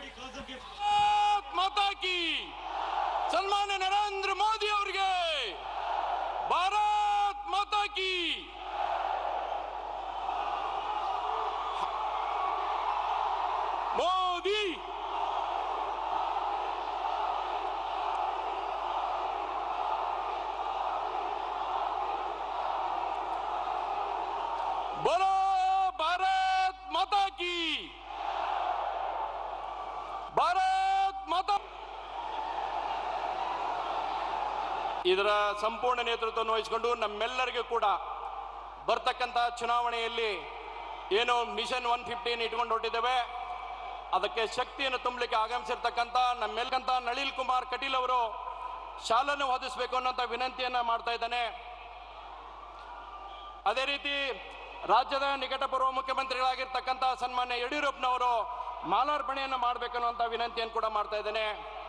ಭಾರತ್ ಮಾತಾ ಕಿ ಸನ್ಮಾನ್ಯ ನರೇಂದ್ರ ಮೋದಿ ಅವರಿಗೆ ಭಾರತ್ ಮಾತಾ ಕಿ ಮೋದಿ बोलो भारत माता की ಭಾರತ್ ಮಾತಾ ಇದರ ಸಂಪೂರ್ಣ ನೇತೃತ್ವವನ್ನು ವಹಿಸಿಕೊಂಡು ನಮ್ಮೆಲ್ಲರಿಗೂ ಕೂಡ ಬರ್ತಕ್ಕಂಥ ಚುನಾವಣೆಯಲ್ಲಿ ಏನು ಮಿಷನ್ ಒನ್ ಫಿಫ್ಟೀನ್ ಇಟ್ಕೊಂಡು ಹೊರಟಿದ್ದೇವೆ ಅದಕ್ಕೆ ಶಕ್ತಿಯನ್ನು ತುಂಬಲಿಕ್ಕೆ ಆಗಮಿಸಿರ್ತಕ್ಕಂಥ ನಮ್ಮೆಲ್ಲಂತ ನಳಿಲ್ ಕುಮಾರ್ ಕಟೀಲ್ ಅವರು ಶಾಲನ್ನು ಹೊದಿಸಬೇಕು ಅನ್ನೋಂಥ ವಿನಂತಿಯನ್ನ ಮಾಡ್ತಾ ಇದ್ದಾನೆ ಅದೇ ರೀತಿ ರಾಜ್ಯದ ನಿಕಟಪೂರ್ವ ಮುಖ್ಯಮಂತ್ರಿಗಳಾಗಿರ್ತಕ್ಕಂಥ ಸನ್ಮಾನ್ಯ ಯಡಿಯೂರಪ್ಪನವರು ಮಾಲಾರ್ಪಣೆಯನ್ನು ಮಾಡಬೇಕನ್ನುವಂಥ ವಿನಂತಿಯನ್ನು ಕೂಡ ಮಾಡ್ತಾ ಇದ್ದೇನೆ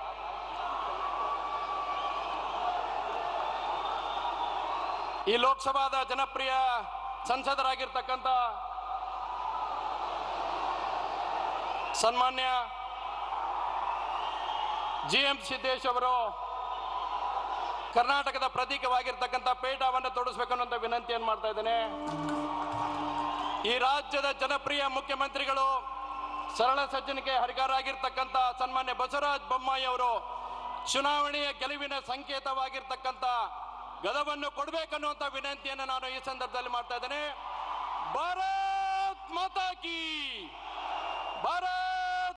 ಈ ಲೋಕಸಭಾದ ಜನಪ್ರಿಯ ಸಂಸದರಾಗಿರ್ತಕ್ಕಂಥ ಸನ್ಮಾನ್ಯ ಜಿ ಎಂ ಸಿದ್ದೇಶ್ ಅವರು ಕರ್ನಾಟಕದ ಪ್ರತೀಕವಾಗಿರ್ತಕ್ಕಂಥ ಪೇಟವನ್ನು ತೊಡಸ್ಬೇಕನ್ನುವಂಥ ವಿನಂತಿಯನ್ನು ಮಾಡ್ತಾ ಇದ್ದೇನೆ ಈ ರಾಜ್ಯದ ಜನಪ್ರಿಯ ಮುಖ್ಯಮಂತ್ರಿಗಳು ಸರಳ ಸಜ್ಜನಿಕೆ ಹರಿಕಾರಾಗಿರ್ತಕ್ಕಂಥ ಸನ್ಮಾನ್ಯ ಬಸವರಾಜ ಬೊಮ್ಮಾಯಿ ಅವರು ಚುನಾವಣೆಯ ಗೆಲುವಿನ ಸಂಕೇತವಾಗಿರ್ತಕ್ಕಂಥ ಗದವನ್ನು ಕೊಡಬೇಕನ್ನುವಂಥ ವಿನಂತಿಯನ್ನು ನಾನು ಈ ಸಂದರ್ಭದಲ್ಲಿ ಮಾಡ್ತಾ ಇದ್ದೇನೆ ಭಾರತ್ ಮಾತಾ ಕಿ ಭಾರತ್